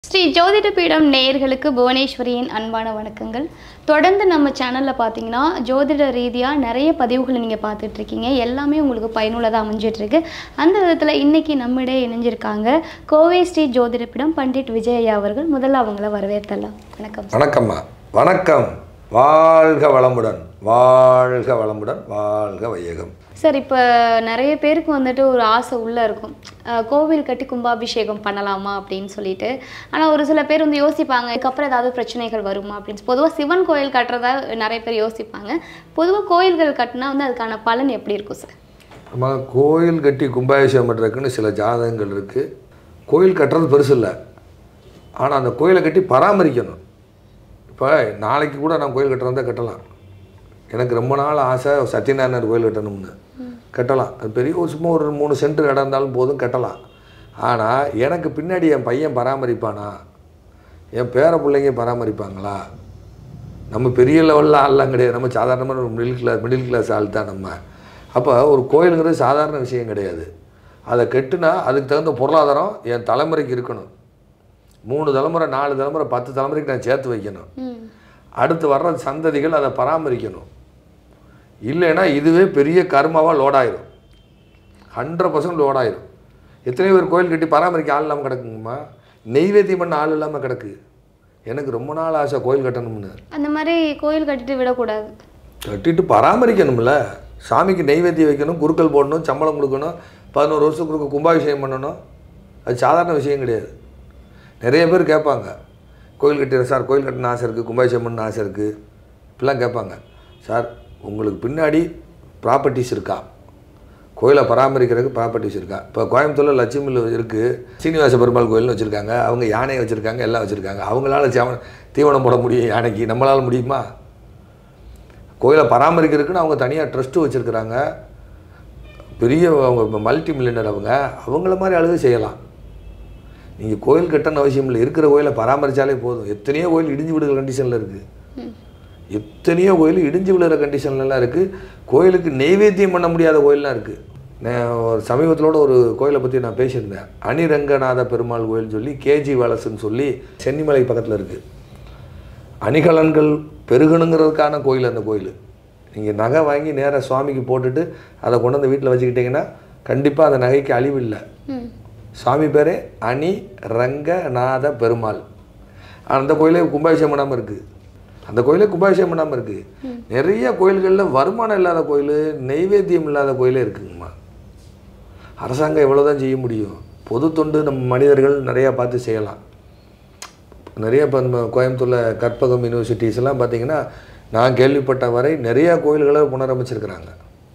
ஸ்ரீ ஜோதிட பீடம் நேயர்களுக்கு புவனேஸ்வரியின் அன்பான வணக்கங்கள் தொடர்ந்து நம்ம சேனலில் பார்த்தீங்கன்னா ஜோதிட ரீதியாக நிறைய பதிவுகளை நீங்கள் பார்த்துட்டு இருக்கீங்க எல்லாமே உங்களுக்கு பயனுள்ளதாக அமைஞ்சிட்டு இருக்கு அந்த விதத்தில் இன்னைக்கு நம்மிடையே இணைஞ்சிருக்காங்க கோவை ஸ்ரீ ஜோதிட பீடம் பண்டிட் விஜய் ஐயா அவர்கள் முதல்ல அவங்கள வரவேற்றலாம் வணக்கம் வணக்கம்மா வணக்கம் வாழ்க வளமுடன் வாழ்க வளமுடன் வாழ்க வையகம் சார் இப்போ நிறைய பேருக்கு வந்துட்டு ஒரு ஆசை உள்ளே இருக்கும் அஹ் கோவில் கட்டி கும்பாபிஷேகம் பண்ணலாமா அப்படின்னு சொல்லிட்டு ஆனால் ஒரு சில பேர் வந்து யோசிப்பாங்க இதுக்கப்புறம் ஏதாவது பிரச்சனைகள் வருமா அப்படின்னு பொதுவாக சிவன் கோயில் கட்டுறதா நிறைய பேர் யோசிப்பாங்க பொதுவாக கோயில்கள் கட்டினா வந்து அதுக்கான பலன் எப்படி இருக்கும் சார் நம்ம கோயில் கட்டி கும்பாபிஷேகம் பண்ணுறதுக்குன்னு சில ஜாதகங்கள் இருக்குது கோயில் கட்டுறது பெருசு இல்லை ஆனால் அந்த கோயிலை கட்டி பராமரிக்கணும் இப்போ நாளைக்கு கூட நான் கோயில் கட்டுறதா கட்டலாம் எனக்கு ரொம்ப நாள் ஆசை சத்யநாராயணர் கோயில் கட்டணும்னு கட்டலாம் அது பெரிய ஒரு சும்மா ஒரு மூணு சென்ட் இடம் இருந்தாலும் போதும் கட்டலாம் ஆனால் எனக்கு பின்னாடி என் பையன் பராமரிப்பானா என் பேர பிள்ளைங்க பராமரிப்பாங்களா நம்ம பெரிய லெவலில் ஆள்லாம் கிடையாது நம்ம சாதாரணமான ஒரு மிடில் கிளாஸ் மிடில் கிளாஸ் ஆள் தான் நம்ம அப்போ ஒரு கோயிலுங்கிறது சாதாரண விஷயம் கிடையாது அதை கெட்டுனா அதுக்கு தகுந்த பொருளாதாரம் என் தலைமுறைக்கு இருக்கணும் மூணு தலைமுறை நாலு தலைமுறை பத்து தலைமுறைக்கு நான் சேர்த்து வைக்கணும் ம் அடுத்து வர்ற சந்ததிகள் அதை பராமரிக்கணும் இல்லைன்னா இதுவே பெரிய கர்மாவாக லோடாயிரும் ஹண்ட்ரட் பர்சன்ட் லோடாயிரும் எத்தனை பேர் கோயில் கட்டி பராமரிக்க ஆள் இல்லாமல் கிடக்குங்கம்மா நெய்வேத்தியம் பண்ண ஆள் இல்லாமல் கிடக்கு எனக்கு ரொம்ப நாள் ஆசை கோயில் கட்டணும்னு அந்த மாதிரி கோயில் கட்டிட்டு விடக்கூடாது கட்டிட்டு பராமரிக்கணும்ல சாமிக்கு நெய்வேத்தியம் வைக்கணும் குருக்கள் போடணும் சம்பளம் கொடுக்கணும் பதினோரு வருஷத்துக்கு கும்பாபிஷேகம் பண்ணணும் அது சாதாரண விஷயம் கிடையாது நிறைய பேர் கேட்பாங்க கோயில் கட்டிடுற சார் கோயில் கட்டணும் ஆசை இருக்குது கும்பாபிஷேகம் பண்ண ஆசை இருக்குது இப்படிலாம் கேட்பாங்க சார் உங்களுக்கு பின்னாடி ப்ராப்பர்ட்டிஸ் இருக்கா கோயிலை பராமரிக்கிறதுக்கு ப்ராப்பர்ட்டிஸ் இருக்கா இப்போ கோயம்புத்தூரில் லட்சுமியில் இருக்குது சீனிவாச பெருமாள் கோயில்னு வச்சுருக்காங்க அவங்க யானையை வச்சுருக்காங்க எல்லாம் வச்சுருக்காங்க அவங்களால சவ தீவனம் போட முடியும் யானைக்கு நம்மளால் முடியுமா கோயிலை பராமரிக்கிறதுக்குன்னு அவங்க தனியாக ட்ரஸ்ட்டு வச்சுருக்குறாங்க பெரிய அவங்க மல்டி மில்லியனர் அவங்க அவங்கள மாதிரி அழுது செய்யலாம் நீங்கள் கோயில் கட்டணும் அவசியம் இல்லை இருக்கிற கோயிலை பராமரித்தாலே போதும் எத்தனையோ கோயில் இடிஞ்சு விடுகிற கண்டிஷனில் இருக்குது ம் எத்தனையோ கோயில் இடிஞ்சு விழுகிற கண்டிஷன்லலாம் இருக்குது கோயிலுக்கு நெய்வேத்தியம் பண்ண முடியாத கோயிலெலாம் இருக்குது நான் ஒரு சமீபத்திலோட ஒரு கோயிலை பற்றி நான் பேசியிருந்தேன் அணிரங்கநாத பெருமாள் கோயில் சொல்லி கேஜி வலசுன்னு சொல்லி சென்னிமலை பக்கத்தில் இருக்குது அணிகலன்கள் பெருகணுங்கிறதுக்கான கோயில் அந்த கோயில் நீங்கள் நகை வாங்கி நேராக சுவாமிக்கு போட்டுட்டு அதை கொண்டு வந்து வீட்டில் வச்சுக்கிட்டிங்கன்னா கண்டிப்பாக அந்த நகைக்கு அழிவு இல்லை ம் சாமி பேரே அணி ரங்கநாத பெருமாள் அந்த கோயிலே கும்பாபிஷேகம் பண்ணாமல் இருக்குது அந்த கோயிலே கும்பாபிஷேகம் பண்ணாமல் இருக்குது நிறைய கோயில்களில் வருமானம் இல்லாத கோயில் நெய்வேத்தியம் இல்லாத கோயிலே இருக்குங்கம்மா அரசாங்கம் எவ்வளோ தான் செய்ய முடியும் பொது தொண்டு நம்ம மனிதர்கள் நிறையா பார்த்து செய்யலாம் நிறைய இப்போ நம்ம கோயம்புத்தூரில் கற்பகம் யூனிவர்சிட்டிஸ் எல்லாம் பார்த்தீங்கன்னா நான் கேள்விப்பட்ட வரை நிறையா கோயில்களை புனரமைச்சிருக்கிறாங்க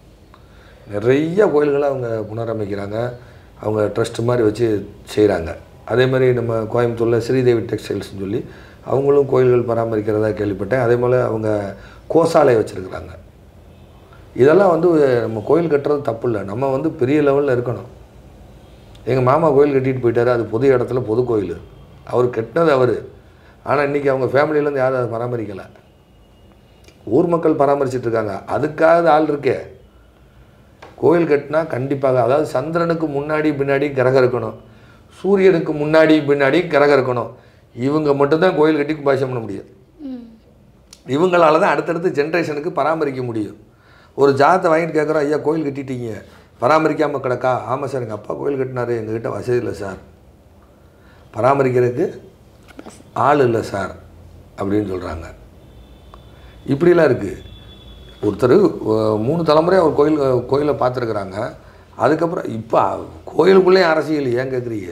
நிறைய கோயில்களை அவங்க புனரமைக்கிறாங்க அவங்க ட்ரஸ்ட் மாதிரி வச்சு செய்கிறாங்க அதே மாதிரி நம்ம கோயம்புத்தூரில் ஸ்ரீதேவி டெக்ஸ்டைல்ஸ்னு சொல்லி அவங்களும் கோயில்கள் பராமரிக்கிறதா கேள்விப்பட்டேன் அதே போல் அவங்க கோசாலை வச்சுருக்குறாங்க இதெல்லாம் வந்து நம்ம கோயில் கட்டுறது தப்பு இல்லை நம்ம வந்து பெரிய லெவலில் இருக்கணும் எங்கள் மாமா கோயில் கட்டிட்டு போயிட்டாரு அது பொது இடத்துல பொது கோயில் அவர் கட்டினது அவர் ஆனால் இன்றைக்கி அவங்க ஃபேமிலியிலேருந்து யாரும் அதை பராமரிக்கலை ஊர் மக்கள் பராமரிச்சிட்டு இருக்காங்க அதுக்காக ஆள் இருக்கே கோயில் கட்டினா கண்டிப்பாக அதாவது சந்திரனுக்கு முன்னாடி பின்னாடி கிரகம் இருக்கணும் சூரியனுக்கு முன்னாடி பின்னாடி கிரகம் இருக்கணும் இவங்க மட்டும்தான் கோயில் கட்டி கும்பாபிஷேகம் பண்ண முடியும் ம் இவங்களால தான் அடுத்தடுத்த ஜென்ரேஷனுக்கு பராமரிக்க முடியும் ஒரு ஜாதத்தை வாங்கிட்டு கேட்குறோம் ஐயா கோயில் கட்டிட்டீங்க பராமரிக்காமல் கிடக்கா ஆமாம் சார் எங்கள் அப்பா கோயில் கட்டினாரு எங்ககிட்ட வசதி இல்லை சார் பராமரிக்கிறதுக்கு ஆள் இல்லை சார் அப்படின்னு சொல்கிறாங்க இப்படிலாம் இருக்குது ஒருத்தர் அஹ், மூணு தலைமுறையாக ஒரு கோயில் கோயிலை பார்த்துருக்குறாங்க அதுக்கப்புறம் இப்போ கோயிலுக்குள்ளேயும் அரசியல் ஏன் கேட்குறீங்க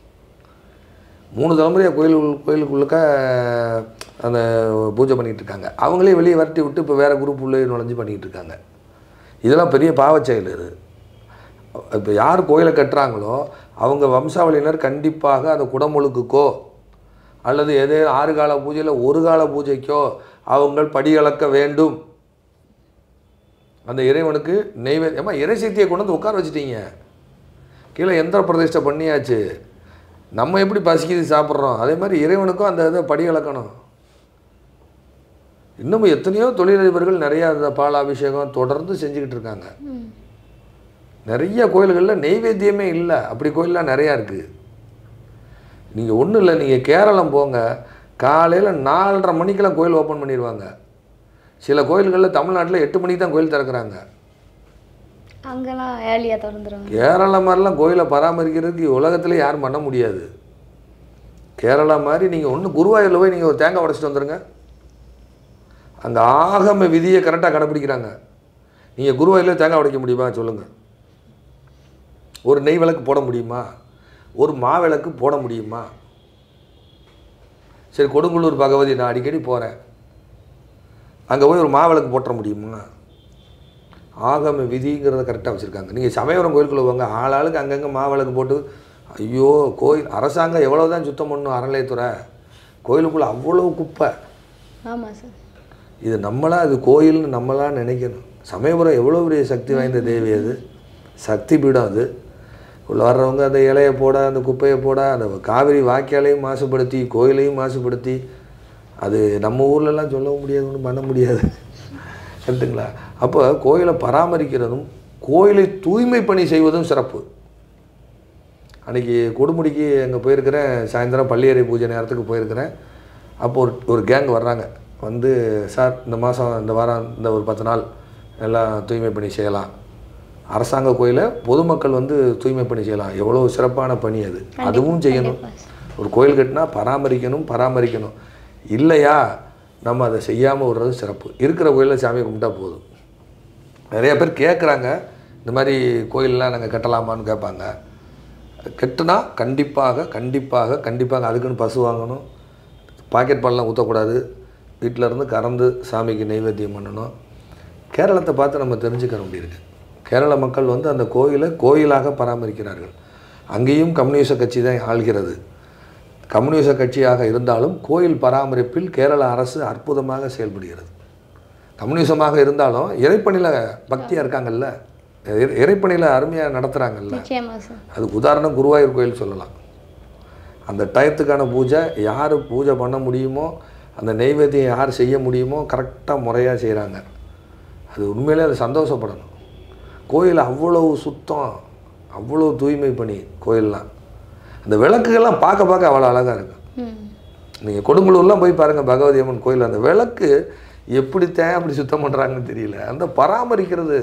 மூணு தலைமுறையாக கோயில் கோயிலுக்குள்ளக்க அந்த பூஜை பண்ணிகிட்டு இருக்காங்க அவங்களே வெளியே விரட்டி விட்டு இப்போ வேறு குரூப் உள்ளே நுழைஞ்சு பண்ணிக்கிட்டு இருக்காங்க இதெல்லாம் பெரிய பாவச் செயல் இது இப்போ யார் கோயிலை கட்டுறாங்களோ அவங்க வம்சாவளியினர் கண்டிப்பாக அந்த குடமுழுக்குக்கோ அல்லது எதே ஆறு கால பூஜையில் ஒரு கால பூஜைக்கோ அவங்கள் படியளக்க வேண்டும் அந்த இறைவனுக்கு நெய்வேத்தியம் ஏமா இறை சக்தியை கொண்டு வந்து உட்கார வச்சிட்டீங்க கீழே எந்திர பிரதிஷ்டை பண்ணியாச்சு நம்ம எப்படி பசிக்குது சாப்பிட்றோம் அதே மாதிரி இறைவனுக்கும் அந்த இதை படி அளக்கணும் இன்னமும் எத்தனையோ தொழிலதிபர்கள் நிறையா அந்த பால் அபிஷேகம் தொடர்ந்து செஞ்சுக்கிட்டு இருக்காங்க ம் நிறைய கோயில்களில் நெய்வேத்தியமே இல்லை அப்படி கோயிலெலாம் நிறையா இருக்குது நீங்கள் ஒன்றும் இல்லை நீங்கள் கேரளம் போங்க காலையில் நாலரை மணிக்கெல்லாம் கோயில் ஓப்பன் பண்ணிடுவாங்க சில கோயில்களில் தமிழ்நாட்டில் எட்டு மணிக்கு தான் கோயில் திறக்கிறாங்க அங்கெல்லாம் ஏர்லியாக திறந்துருவாங்க கேரளா மாதிரிலாம் கோயிலை பராமரிக்கிறதுக்கு உலகத்தில் யாரும் பண்ண முடியாது கேரளா மாதிரி நீங்கள் ஒன்று குருவாயூரில் போய் நீங்கள் ஒரு தேங்காய் உடைச்சிட்டு வந்துடுங்க அங்கே ஆகம விதியை கரெக்டாக கடைப்பிடிக்கிறாங்க நீங்கள் குருவாயூரில் தேங்காய் உடைக்க முடியுமா சொல்லுங்கள் ஒரு நெய் விளக்கு போட முடியுமா ஒரு மாவிளக்கு போட முடியுமா சரி கொடுங்கல்லூர் பகவதி நான் அடிக்கடி போகிறேன் அங்கே போய் ஒரு மாவிளக்கு போட்டுற முடியுமா ஆகம விதிங்கிறத கரெக்டாக வச்சுருக்காங்க நீங்கள் சமயபுரம் கோயிலுக்குள்ள போங்க ஆளாளுக்கு அங்கங்கே மாவிளக்கு போட்டு ஐயோ கோயில் அரசாங்கம் எவ்வளோ தான் சுத்தம் பண்ணும் அறநிலையத்துறை கோயிலுக்குள்ளே அவ்வளோ குப்பை ஆமாம் சார் இது நம்மளா அது கோயில்னு நம்மளா நினைக்கணும் சமயபுரம் எவ்வளோ பெரிய சக்தி வாய்ந்த தேவி அது சக்தி பீடம் அது உள்ள வர்றவங்க அந்த இலையை போட அந்த குப்பையை போட அந்த காவிரி வாய்க்காலையும் மாசுபடுத்தி கோயிலையும் மாசுபடுத்தி அது நம்ம ஊர்லலாம் சொல்லவும் முடியாது ஒன்றும் பண்ண முடியாது கரெக்டுங்களா அப்போ கோயிலை பராமரிக்கிறதும் கோயிலை தூய்மை பணி செய்வதும் சிறப்பு அன்றைக்கி கொடுமுடிக்கு அங்கே போயிருக்கிறேன் சாயந்தரம் பள்ளியறை பூஜை நேரத்துக்கு போயிருக்கிறேன் அப்போ ஒரு ஒரு கேங் வர்றாங்க வந்து சார் இந்த மாதம் இந்த வாரம் இந்த ஒரு பத்து நாள் எல்லாம் தூய்மை பணி செய்யலாம் அரசாங்க கோயிலை பொதுமக்கள் வந்து தூய்மை பணி செய்யலாம் எவ்வளோ சிறப்பான பணி அது அதுவும் செய்யணும் ஒரு கோயில் கட்டினா பராமரிக்கணும் பராமரிக்கணும் இல்லையா நம்ம அதை செய்யாமல் விடுறது சிறப்பு இருக்கிற கோயிலில் சாமியை கும்பிட்டா போதும் நிறைய பேர் கேட்குறாங்க இந்த மாதிரி கோயிலெலாம் நாங்கள் கட்டலாமான்னு கேட்பாங்க கட்டுனா கண்டிப்பாக கண்டிப்பாக கண்டிப்பாக அதுக்குன்னு பசு வாங்கணும் பாக்கெட் பால்லாம் ஊற்றக்கூடாது வீட்டில் இருந்து கறந்து சாமிக்கு நைவேத்தியம் பண்ணணும் கேரளத்தை பார்த்து நம்ம தெரிஞ்சுக்க வேண்டியிருக்கு கேரள மக்கள் வந்து அந்த கோயிலை கோயிலாக பராமரிக்கிறார்கள் அங்கேயும் கம்யூனிச கட்சி தான் ஆள்கிறது கம்யூனிச கட்சியாக இருந்தாலும் கோயில் பராமரிப்பில் கேரள அரசு அற்புதமாக செயல்படுகிறது கம்யூனிசமாக இருந்தாலும் இறைப்பணியில் பக்தியாக இருக்காங்கல்ல இறை- இறைப்பணியில் அருமையாக நடத்துகிறாங்கல்ல நிச்சயமா சார் அதுக்கு உதாரணம் குருவாயூர் கோயில் சொல்லலாம் அந்த டயத்துக்கான பூஜை யார் பூஜை பண்ண முடியுமோ அந்த நெய்வேத்தியம் யார் செய்ய முடியுமோ கரெக்டாக முறையாக செய்கிறாங்க அது உண்மையிலே அது சந்தோஷப்படணும் கோயில் அவ்வளவு சுத்தம் அவ்வளோ தூய்மை பண்ணி கோயிலெலாம் அந்த விளக்குகள்லாம் பார்க்க பார்க்க அவ்வளோ அழகாக இருக்கும் ம் நீங்கள் கொடுங்கலூர்லாம் போய் பாருங்கள் பகவதி அம்மன் கோயில் அந்த விளக்கு எப்படித்தான் அப்படி சுத்தம் பண்ணுறாங்கன்னு தெரியல அந்த பராமரிக்கிறது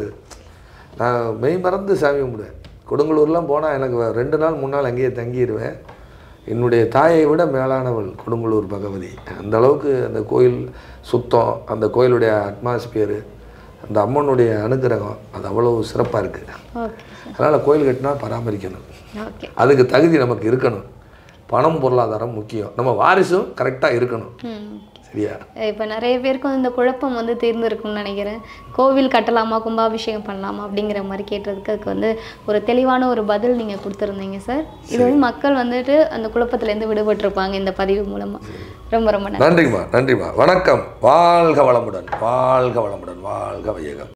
நான் மெய் மறந்து சாமி கும்பிடுவேன் கொடுங்கலூர்லாம் போனால் எனக்கு வ- ரெண்டு நாள் மூணு நாள் அங்கேயே தங்கிடுவேன் என்னுடைய தாயை விட மேலானவள் கொடுங்கலூர் பகவதி அந்த அளவுக்கு அந்த கோயில் சுத்தம் அந்த கோயிலுடைய அட்மாஸ்பியரு அந்த அம்மனுடைய அனுக்கிரகம் அது அவ்வளோ சிறப்பாக இருக்குது ஓகே அதனால் கோயில் கட்டினா பராமரிக்கணும் ஓகே அதுக்கு தகுதி நமக்கு இருக்கணும் பணம் பொருளாதாரம் முக்கியம் நம்ம வாரிசும் கரெக்டாக இருக்கணும் ம் சரியா இப்போ நிறைய பேருக்கு வந்து இந்த குழப்பம் வந்து தீர்ந்திருக்கும்னு நினைக்கிறேன் கோவில் கட்டலாமா கும்பாபிஷேகம் பண்ணலாமா அப்படிங்கிற மாதிரி கேட்டதுக்கு அதுக்கு வந்து ஒரு தெளிவான ஒரு பதில் நீங்கள் கொடுத்துருந்தீங்க சார் இது வந்து மக்கள் வந்துட்டு அந்த குழப்பத்திலேருந்து விடுபட்டிருப்பாங்க இந்த பதிவு மூலமாக ரொம்ப ரொம்ப நன்றி நன்றிம்மா நன்றிம்மா வணக்கம் வாழ்க வளமுடன் வாழ்க வளமுடன் வாழ்க வையகம்